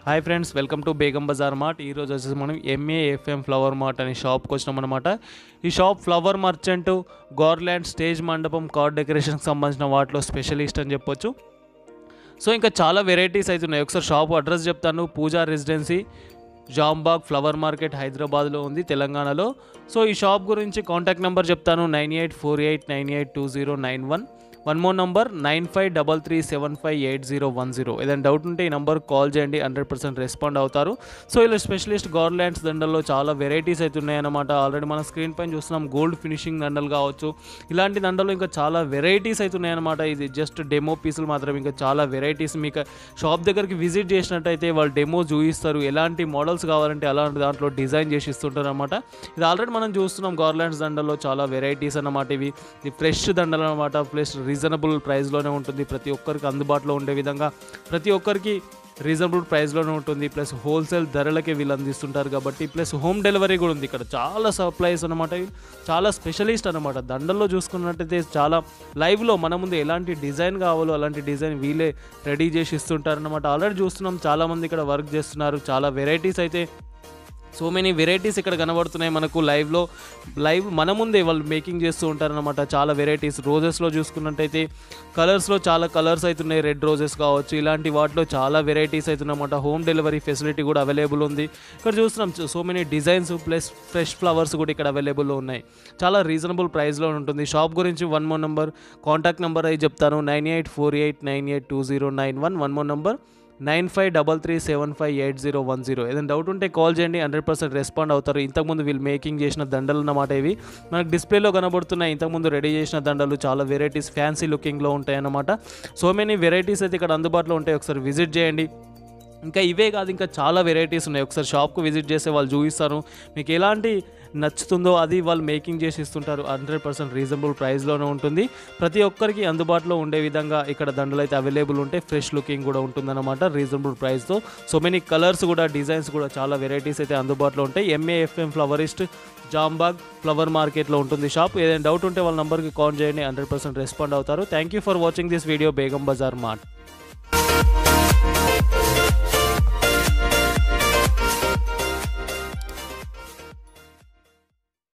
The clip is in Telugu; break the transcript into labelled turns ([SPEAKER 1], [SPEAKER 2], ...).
[SPEAKER 1] hi friends welcome to Begum Bazar mart ఈరోజు వచ్చేసి మనం ఎంఏ ఎఫ్ఎం ఫ్లవర్ మార్ట్ అనే షాప్కి వచ్చినాం అనమాట ఈ shop flower merchant garland stage మండపం కార్ డెకరేషన్కి సంబంధించిన వాటిలో స్పెషలిస్ట్ అని చెప్పొచ్చు సో ఇంకా చాలా వెరైటీస్ అయితే ఉన్నాయి ఒకసారి షాప్ అడ్రస్ చెప్తాను Pooja residency Jambagh flower market హైదరాబాద్లో ఉంది తెలంగాణలో సో ఈ షాప్ గురించి కాంటాక్ట్ నెంబర్ చెప్తాను nine eight four eight nine eight two zero nine one one more number nine five double three seven five eight zero one zero ఏదైనా డౌట్ ఉంటే ఈ నెంబర్ కాల్ చేయండి హండ్రెడ్ పర్సెంట్ రెస్పాండ్ అవుతారు సో ఇలా స్పెషలిస్ట్ గార్లాండ్స్ దండల్లో చాలా వెరైటీస్ అయితే ఉన్నాయన్నమాట ఆల్రెడీ మన స్క్రీన్ పైన చూస్తున్నాం గోల్డ్ ఫినిషింగ్ దండలు కావచ్చు ఇలాంటి దండలు ఇంకా చాలా వెరైటీస్ అయితే ఉన్నాయన్నమాట ఇది జస్ట్ డెమో పీసులు మాత్రం ఇంకా చాలా వెరైటీస్ మీకు షాప్ దగ్గరికి విజిట్ చేసినట్టయితే వాళ్ళు డెమో చూపిస్తారు ఎలాంటి మోడల్స్ కావాలంటే అలాంటి దాంట్లో డిజైన్ చేసి ఇస్తుంటారు అనమాట ఇది ఆల్రెడీ మనం చూస్తున్నాం గార్లాండ్స్ దండల్లో చాలా వెరైటీస్ అన్నమాట ఇవి ఇది ఫ్రెష్ దండలు అనమాట ప్లస్ రీజనబుల్ ప్రైస్లోనే ఉంటుంది ప్రతి ఒక్కరికి అందుబాటులో ఉండే విధంగా ప్రతి ఒక్కరికి రీజనబుల్ ప్రైస్లోనే ఉంటుంది ప్లస్ హోల్సేల్ ధరలకే వీళ్ళు అందిస్తుంటారు కాబట్టి ప్లస్ హోమ్ డెలివరీ కూడా ఉంది ఇక్కడ చాలా సప్లైస్ అనమాట ఇవి చాలా స్పెషలిస్ట్ అనమాట దండల్లో చూసుకున్నట్టయితే చాలా లైవ్లో మన ముందు ఎలాంటి డిజైన్ కావాలో అలాంటి డిజైన్ వీళ్ళే రెడీ చేసి ఇస్తుంటారు అనమాట ఆల్రెడీ చూస్తున్నాం చాలామంది ఇక్కడ వర్క్ చేస్తున్నారు చాలా వెరైటీస్ అయితే సో మెనీ వెరైటీస్ ఇక్కడ కనబడుతున్నాయి మనకు లైవ్లో లైవ్ మన ముందే వాళ్ళు మేకింగ్ చేస్తూ ఉంటారనమాట చాలా వెరైటీస్ రోజెస్లో చూసుకున్నట్టయితే కలర్స్లో చాలా కలర్స్ అవుతున్నాయి రెడ్ రోజెస్ కావచ్చు ఇలాంటి వాటిలో చాలా వెరైటీస్ అవుతున్నాయన్నమాట హోమ్ డెలివరీ ఫెసిలిటీ కూడా అవైలబుల్ ఉంది ఇక్కడ చూస్తున్నాం so many designs plus fresh flowers కూడా ఇక్కడ అవైలబుల్లో ఉన్నాయి చాలా రీజనబుల్ ప్రైస్లో ఉంటుంది షాప్ గురించి one more number contact number అయితే చెప్తాను nine eight four eight nine eight two zero nine one one more number nine five double three seven five eight zero one zero ఏదైనా డౌట్ ఉంటే కాల్ చేయండి హండ్రెడ్ పర్సెంట్ రెస్పాండ్ అవుతారు ఇంతకుముందు వీళ్ళు మేకింగ్ చేసిన దండలు అన్నమాట ఇవి మనకు డిస్ప్లేలో కనబడుతున్నాయి ఇంతకుముందు రెడీ చేసిన దండలు చాలా వెరైటీస్ ఫ్యాన్సీ లుకింగ్లో ఉంటాయి అన్నమాట సో మెనీ వెరైటీస్ అయితే ఇక్కడ అందుబాటులో ఉంటాయి ఒకసారి విజిట్ చేయండి ఇంకా ఇవే కాదు ఇంకా చాలా వెరైటీస్ ఉన్నాయి ఒకసారి షాప్కు విజిట్ చేస్తే వాళ్ళు చూపిస్తారు మీకు ఎలాంటి నచ్చుతుందో అది వాళ్ళు మేకింగ్ చేసి ఇస్తుంటారు హండ్రెడ్ పర్సెంట్ రీజనబుల్ ప్రైస్లోనే ఉంటుంది ప్రతి ఒక్కరికి అందుబాటులో ఉండే విధంగా ఇక్కడ దండలు అయితే అవైలబుల్ ఉంటాయి ఫ్రెష్ లుకింగ్ కూడా ఉంటుందన్నమాట రీజనబుల్ ప్రైస్తో సో మెనీ కలర్స్ కూడా డిజైన్స్ కూడా చాలా వెరైటీస్ అయితే అందుబాటులో ఉంటాయి ఎంఏఎఫ్ఎం ఫ్లవరిస్ట్ జాంబాగ్ ఫ్లవర్ మార్కెట్లో ఉంటుంది షాప్ ఏదైనా డౌట్ ఉంటే వాళ్ళ నెంబర్కి కాల్ చేయండి హండ్రెడ్ పర్సెంట్ రెస్పాండ్ అవుతారు thank you for watching this video Begum Bazar mart